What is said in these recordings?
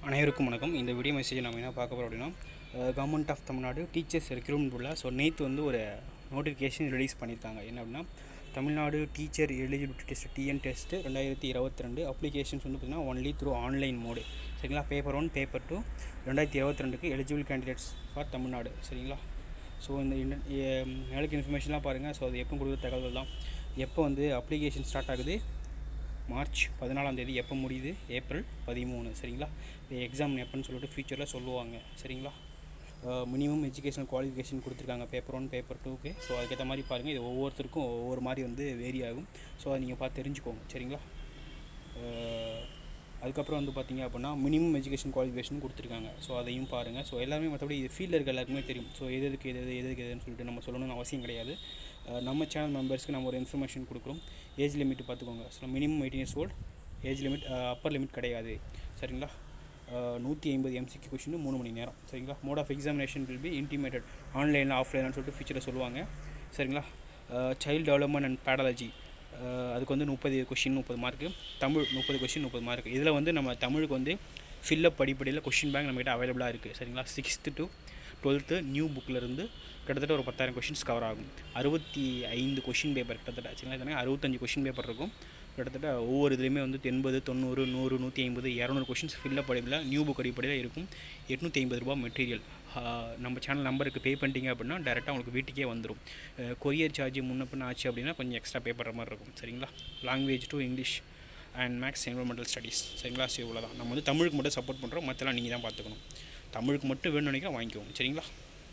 அனைவருக்கும் வணக்கம் இந்த வீடியோ மெசேஜ் நம்ம என்ன பார்க்க போகிறோம் அப்படின்னா government of Tamil Nadu teachers recruitment உள்ள ஸோ நேற்று வந்து ஒரு நோட்டிஃபிகேஷன் ரிலீஸ் பண்ணியிருக்காங்க என்ன அப்படின்னா Tamil Nadu teacher eligibility test TN test ரெண்டாயிரத்தி இருபத்தி ரெண்டு அப்ளிகேஷன்ஸ் வந்து பார்த்திங்கன்னா ஒன்லி த்ரூ ஆன்லைன் மோடு சரிங்களா பேப்பர் ஒன் பேப்பர் டூ ரெண்டாயிரத்தி இருபத்தி ரெண்டுக்கு எலிஜிபிள் கேண்டிடேட்ஸ் ஃபார் தமிழ்நாடு சரிங்களா ஸோ இந்த மேலுக்கு இன்ஃபர்மேஷன்லாம் பாருங்கள் ஸோ அது எப்போ கொடுக்குற தகவல் தான் எப்போ வந்து அப்ளிகேஷன் ஸ்டார்ட் ஆகுது மார்ச் பதினாலாம் தேதி எப்போ முடியுது ஏப்ரல் பதிமூணு சரிங்களா இப்போ எக்ஸாம் எப்போன்னு சொல்லிட்டு ஃபியூச்சரில் சொல்லுவாங்க சரிங்களா மினிமம் எஜுகேஷனல் குவாலிஃபிகேஷன் கொடுத்துருக்காங்க பேப்பர் ஒன் பேப்பர் டூக்கு ஸோ அதுக்கேற்ற மாதிரி பாருங்கள் இது ஒவ்வொருத்தருக்கும் ஒவ்வொரு மாதிரி வந்து வேரி ஆகும் ஸோ அதை நீங்கள் பார்த்து தெரிஞ்சுக்கோங்க சரிங்களா அஹ், அதுக்கப்புறம் வந்து பார்த்தீங்க அப்படின்னா மினிமம் எஜுகேஷன் குவாலிஃபிகேஷன் கொடுத்துருக்காங்க ஸோ அதையும் பாருங்கள் ஸோ எல்லாருமே மற்றபடி இது ஃபீல்டில் இருக்க எல்லாருக்குமே தெரியும் ஸோ எது எதுக்கு எது எது எதுக்கு எதுன்னு சொல்லிட்டு நம்ம சொல்லணும்னு அவசியம் கிடையாது அஹ், நம்ம சேனல் மெம்பர்ஸ்க்கு நம்ம ஒரு இன்ஃபர்மேஷன் கொடுக்குறோம் ஏஜ் லிமிட் பார்த்துக்கோங்க so minimum eighteen years old age limit upper limit கிடையாது சரிங்களா நூற்றி ஐம்பது எம்சிக்கு கொஷின் மூணு மணி நேரம் சரிங்களா mode of examination will be intimated ஆன்லைனில் ஆஃப்லைன்னு சொல்லிட்டு ஃபியூச்சரில் சொல்லுவாங்க சரிங்களா சைல்டு டெவலப்மெண்ட் அண்ட் பேடாலஜி அதுக்கு வந்து முப்பது கொஷின் முப்பது மார்க்கு தமிழ் முப்பது கொஷின் முப்பது மார்க் இதில் வந்து நம்ம தமிழுக்கு வந்து ஃபில்லப் படிப்படியில் கொஷின் பேங்க் நம்மகிட்ட அவைலபிளாக இருக்குது சரிங்களா சிக்ஸ்த்து டு டுவெல்த்து நியூ புக்கிலேருந்து கிட்டத்தட்ட ஒரு பத்தாயிரம் கொஷின்ஸ் கவர் ஆகும் அறுபத்தி ஐந்து கொஷின் பேப்பர் கிட்டத்தட்ட சரிங்களா இதனால் அறுபத்தஞ்சு கொஷின் பேப்பர் இருக்கும் கிட்டத்தட்ட ஒவ்வொரு இதுலேயுமே வந்து எண்பது தொண்ணூறு நூறு நூற்றி ஐம்பது இரநூறு கொஷின்ஸ் ஃபில்லப் படிப்பில் நியூ புக் அடிப்படையில் இருக்கும் எட்நூற்றி ஐம்பது ரூபா மெட்டீரியல் நம்ம சேனல் நம்பருக்கு பே பண்ணிட்டீங்க அப்படின்னா டேரெக்டாக உங்களுக்கு வீட்டுக்கே வந்துடும் கொரியர் சார்ஜ் முன்ன பின்ன ஆச்சு அப்படின்னா கொஞ்சம் எக்ஸ்ட்ரா பே பண்ணுற மாதிரி இருக்கும் சரிங்களா language two English and maths environmental studies சரிங்களா ஸோ இவ்வளோ தான் நம்ம வந்து தமிழுக்கு மட்டும் சப்போர்ட் பண்ணுறோம் மற்றெல்லாம் நீங்கள் தான் பார்த்துக்கணும் தமிழுக்கு மட்டும் வேணும்னு நினைக்கிறேன் வாங்கிக்கோங்க சரிங்களா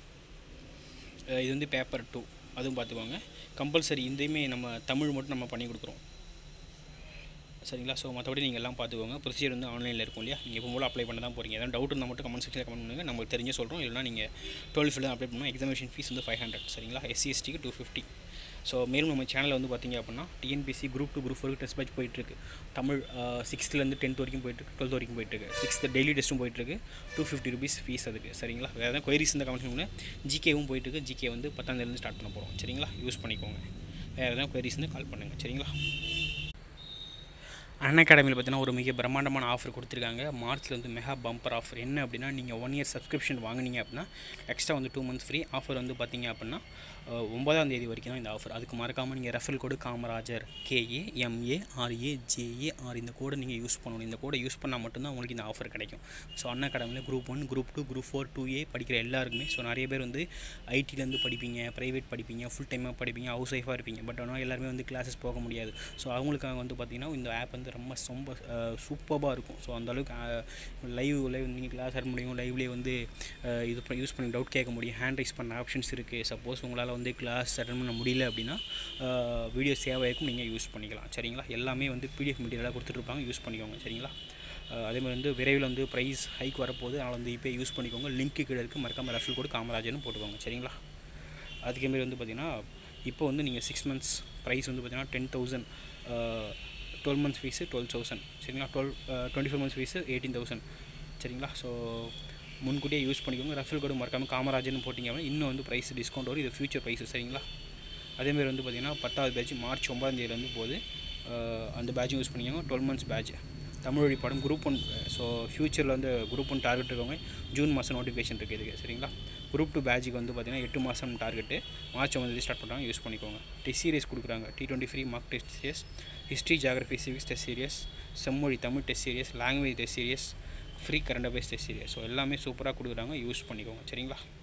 அஹ் இது வந்து பேப்பர் டூ அதுவும் பார்த்துக்கோங்க கம்பல்சரி இதையுமே நம்ம தமிழ் மட்டும் நம்ம பண்ணி கொடுக்குறோம் சரிங்களா ஸோ மற்றபடி நீங்கள் எல்லாம் பார்த்துக்கோங்க ப்ரொசீஜர் வந்து ஆன்லைனில் இருக்கும் இல்லையா நீங்கள் இப்போ போல அப்ளை பண்ண தான் போகிறீங்க எதாவது டவுட் இருந்தால் மட்டும் கமெண்ட் செக்ஷனில் கமெண்ட் பண்ணுங்கள் நமக்கு தெரிஞ்சு சொல்கிறோம் இல்லைனா நீங்கள் டுவெல் ஃபில் அப்ளை பண்ணணும் எக்ஸாமினேஷன் ஃபீஸ் வந்து ஃபைவ் ஹண்ட்ரட் சரிங்களா எஸ்சி எஸ்டிக்கு டூ ஃபிஃப்டி ஸோ மேலும் நம்ம சேனலில் வந்து பார்த்தீங்க அப்படின்னா டிஎன்பிசி குரூப் டூ குரூப் ஃபோருக்கு டெஸ்ட் பேட்ச் போயிட்டுருக்கு தமிழ் சிக்ஸ்த்துலேருந்து டென்த் வரைக்கும் போயிட்டுருக்கு டுவெல்த் வரைக்கும் போயிட்டுருக்கு சிக்ஸ்த் டெய்லி டெஸ்ட்டும் போயிட்டுருக்கு டூ ஃபிஃப்டி ருபீஸ் ஃபீஸ் அதுக்கு சரிங்களா வேறு எதாவது கொயரிஸ் இந்த கமெண்ட் பண்ணுங்கள் ஜிகேவும் போயிட்டுருக்கு ஜிகே வந்து பத்தாந்தேதிலேருந்து ஸ்டார்ட் பண்ண போகிறோம் சரிங்களா யூஸ் பண்ணிக்கோங்க வேறு எதாவது கொயரிஸ் வந்து கால் பண்ணுங்கள் சரிங்களா அன் அகாடமியில் பார்த்தீங்கன்னா ஒரு மிக பிரம்மாண்டமான ஆஃபர் கொடுத்துருக்காங்க மார்ச்சில் வந்து மெகா பம்பர் ஆஃபர் என்ன அப்படின்னா நீங்கள் ஒன் இயர் சப்ஸ்கிரிப்ஷன் வாங்குனீங்க அப்படின்னா எக்ஸ்ட்ரா வந்து டூ மந்த்ஸ் ஃப்ரீ ஆஃபர் வந்து பார்த்தீங்க அப்படின்னா அஹ், ஒன்பதாம் தேதி வரைக்கும் தான் இந்த ஆஃபர் அதுக்கு மறக்காமல் நீங்கள் referral code Kamarajar KA MA RA JA R இந்த கோடை நீங்கள் யூஸ் பண்ணணும் இந்த கோடை யூஸ் பண்ணால் மட்டும்தான் உங்களுக்கு இந்த ஆஃபர் கிடைக்கும் ஸோ அன் அகாடமியில் group one group two group four two A படிக்கிற எல்லாருக்குமே ஸோ நிறைய பேர் வந்து ஐடிலேருந்து படிப்பீங்க ப்ரைவேட் படிப்பீங்க ஃபுல் டைமாக படிப்பீங்க ஹவுஸ் ஒய்ஃபாக இருப்பீங்க பட் ஆனால் எல்லாருமே வந்து கிளாஸஸ் போக முடியாது ஸோ அவங்களுக்காக வந்து பார்த்திங்கன்னா இந்த ஆப் வந்து ரொம்ப ரொம்ப சூப்பராக இருக்கும் ஸோ அந்தளவுக்கு லைவ் லைவ் நீங்கள் கிளாஸ் அட் முடியும் லைவ்லேயே வந்து அஹ், இது பண்ணி யூஸ் பண்ணி டவுட் கேட்க முடியும் ஹேண்ட் ரைஸ் பண்ண ஆப்ஷன்ஸ் இருக்குது சப்போஸ் உங்களால் வந்து கிளாஸ் அட்டன் பண்ண முடியல அப்படின்னா வீடியோ சேவ் ஆகிருக்கும் நீங்கள் யூஸ் பண்ணிக்கலாம் சரிங்களா எல்லாமே வந்து பிடிஎஃப் மெட்டீரியலாக கொடுத்துட்ருப்பாங்க யூஸ் பண்ணிக்கோங்க சரிங்களா அஹ், அதே மாதிரி வந்து விரைவில் வந்து ப்ரைஸ் ஹைக் வரப்போகுது அதனால் வந்து இப்போ யூஸ் பண்ணிக்கோங்க லிங்க்கு கீழே இருக்குது மறக்காமல் ரெஃபர் கோடு காமராஜர்னு போட்டுக்கோங்க சரிங்களா அதுக்கே மாதிரி வந்து பார்த்திங்கன்னா இப்போ வந்து நீங்கள் சிக்ஸ் மந்த்ஸ் ப்ரைஸ் வந்து பார்த்திங்கன்னா ten thousand twelve months fees twelve thousand சரிங்களா twelve twenty four months fees eighteen thousand சரிங்களா ஸோ முன்கூட்டியே யூஸ் பண்ணிக்கோங்க ரெஃபரல் கோடு மறக்காமல் காமராஜர்னு போட்டிங்க அப்படின்னா இன்னும் வந்து ப்ரைஸ் டிஸ்கவுண்ட் வரும் இது ஃபியூச்சர் ப்ரைஸு சரிங்களா அதேமாதிரி வந்து பார்த்திங்கன்னா பத்தாவது பேட்ச் மார்ச் ஒன்பதாம் தேதியிலேருந்து போகுது அஹ், அந்த பேட்சும் யூஸ் பண்ணிக்கோங்க டுவெல் மந்த்ஸ் பேட்ச் தமிழ் வழி பாடம் குரூப் ஒன் ஸோ ஃப்யூச்சரில் வந்து குரூப் ஒன் டார்கெட் இருக்கவங்க ஜூன் மாதம் நோட்டிஃபிகேஷன் இருக்குது இதுக்கு சரிங்களா குரூப் டூ பேட்சுக்கு வந்து பார்த்திங்கன்னா எட்டு மாதம் டார்கெட்டு மார்ச் ஒன்பது ஸ்டார்ட் பண்ணுறாங்க யூஸ் பண்ணிக்கோங்க டெஸ்ட் சீரியஸ் கொடுக்குறாங்க T twenty free mark test series history geography civics test series செம்மொழி Tamil test series language test series free current affairs test series so எல்லாமே சூப்பராக கொடுக்குறாங்க யூஸ் பண்ணிக்கோங்க சரிங்களா